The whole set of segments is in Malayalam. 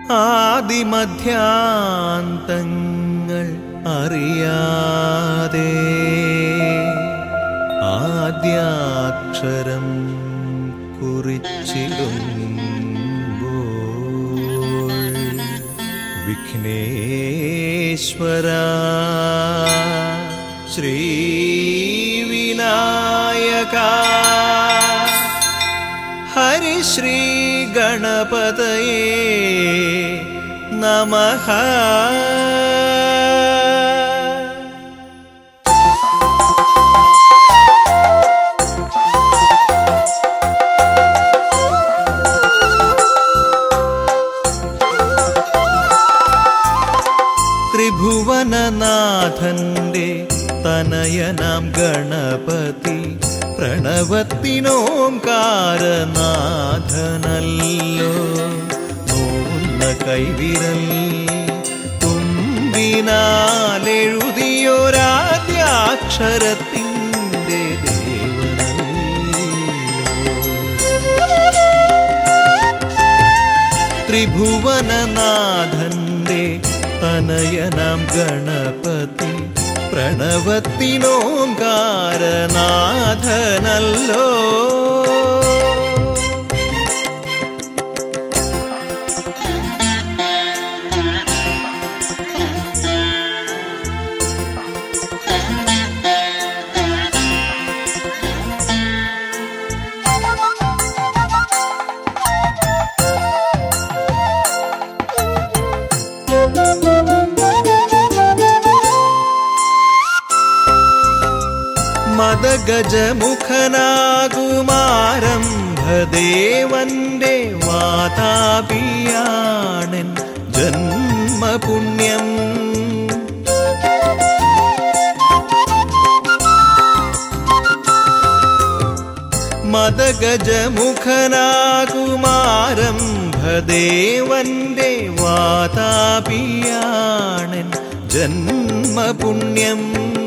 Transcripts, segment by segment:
ആദിമധ്യാന്തങ്ങൾ അറിയാതെ ആദ്യാക്ഷരം കുറിച്ചിടുമ്പോൾ വിഘ്നേശ്വര ശ്രീവിനായക ഹരിശ്രീ ഗണപതയേ നമഃ ത്രിഭുവനനാഥന്റെ തനയനാം ഗണപതി പ്രണവത്തിനോംകാരനാഥനല്ലോ നോന്ന കൈവിരൽ തുമ്പിനാലെഴുതിയൊരാദ്യാക്ഷരത്തിൻ്റെ ദേവനല്ലോ ത്രിഭുവനനാഥന്റെ തനയനാം ഗണപതി പ്രണവത്തിനോംകാരനാഥനല്ലോ മദഗജമുഖനാകുമാരംഭദേവന്റെ വാതാപിയാണൻ ജന്മപുണ്യം മദഗജമുഖനാകുമാരംഭദേവന്റെ വാതാപിയാണൻ ജന്മപുണ്യം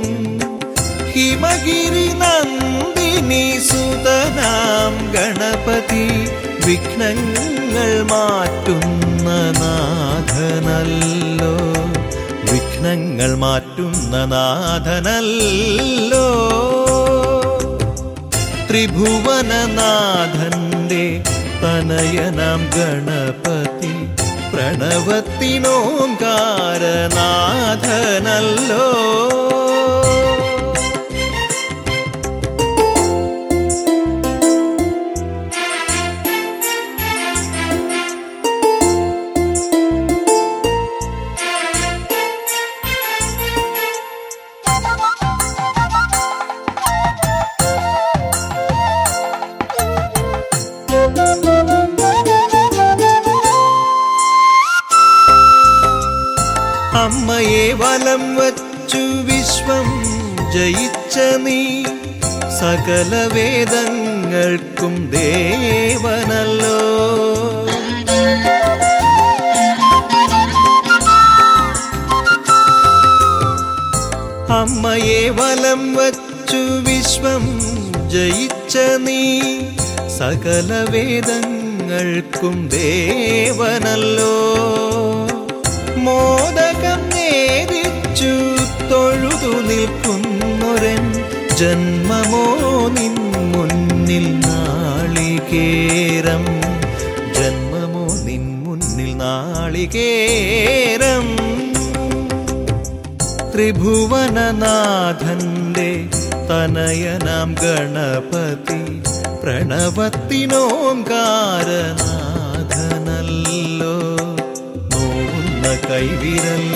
ഹിമഗിരി നന്ദിനി സുതനാം ഗണപതി വിഘ്നങ്ങൾ മാറ്റുന്ന നാഥനല്ലോ വിഘ്നങ്ങൾ മാറ്റുന്ന നാഥനല്ലോ ത്രിഭുവനനാഥന്റെ തനയനാം ഗണപതി പ്രണവത്തിനോംകാരനാഥനല്ലോ അമ്മയെ വലം വച്ചു വിശ്വം ജയിച്ച നീ സകല വേദങ്ങൾക്കും ദേവനല്ലോ അമ്മയെ വലം വച്ചു വിശ്വം ജയിച്ച നീ സകല വേദങ്ങൾക്കും ദേവനല്ലോ മോദകം നേരിച്ചു തൊഴുതു നിൽക്കുന്നൊരൻ ജന്മമോ നിൻ മുന്നിൽ നാളികേരം ജന്മമോ നിൻ മുന്നിൽ നാളികേരം ത്രിഭുവനനാഥന്റെ തനയനാം ഗണപതി പ്രണവത്തിനോംകാരനാഥനല്ലോ നോന്ന കൈവിരൽ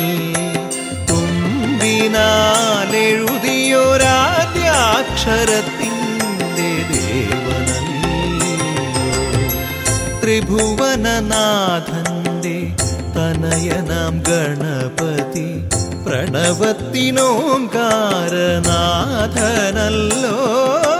തുമ്പിനാലെഴുതിയൊരാദ്യാക്ഷരത്തിൻ്റെ ദേവനല്ലോ ത്രിഭുവനനാഥന്റെ തനയനാം ഗണപതി പ്രണവത്തിനോംകാരനാഥനല്ലോ